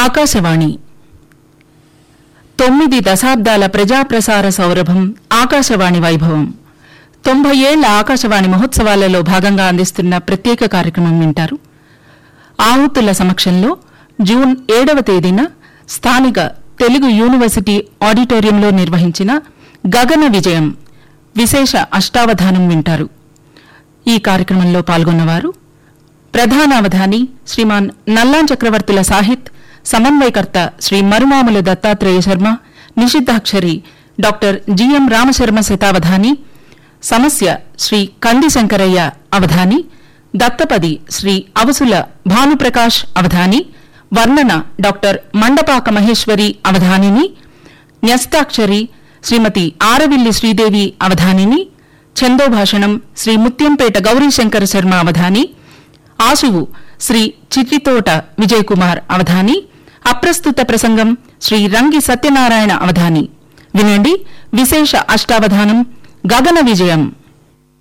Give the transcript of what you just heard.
ఆకాశవాణి తొమ్మిది దశాబ్దాల ప్రజాప్రసార సౌరభం ఆకాశవాణి వైభవం తొంభై ఏళ్ల ఆకాశవాణి మహోత్సవాలలో భాగంగా అందిస్తున్న ప్రత్యేక కార్యక్రమం వింటారు ఆహుతుల సమక్షంలో జూన్ ఏడవ తేదీన స్థానిక తెలుగు యూనివర్సిటీ ఆడిటోరియంలో నిర్వహించిన గగన విజయం విశేష అష్టావధానం వింటారు ఈ కార్యక్రమంలో పాల్గొన్నవారు ప్రధానావధాని శ్రీమాన్ నల్లాన్ చక్రవర్తుల సాహిత్ సమన్వయకర్త శ్రీ మరుమాముల దత్తాత్రేయ శర్మ నిషిద్ధాక్షరి డాక్టర్ జిఎం రామశర్మ శతావధాని సమస్య శ్రీ కంది శంకరయ్య అవధాని దత్తపది శ్రీ అవసుల భానుప్రకాష్ అవధాని వర్ణన డాక్టర్ మండపాక మహేశ్వరి అవధానిని న్యస్తాక్షరి శ్రీమతి ఆరవిల్లి శ్రీదేవి అవధానిని ఛందోభాషణం శ్రీ ముత్యంపేట గౌరీశంకర శర్మ అవధాని ఆశువు శ్రీ చిట్టితోట విజయ్ కుమార్ అవధాని అప్రస్తుత ప్రసంగం శ్రీ రంగి సత్యనారాయణ అవధాని వినండి విశేష అష్టావధానం గగన విజయం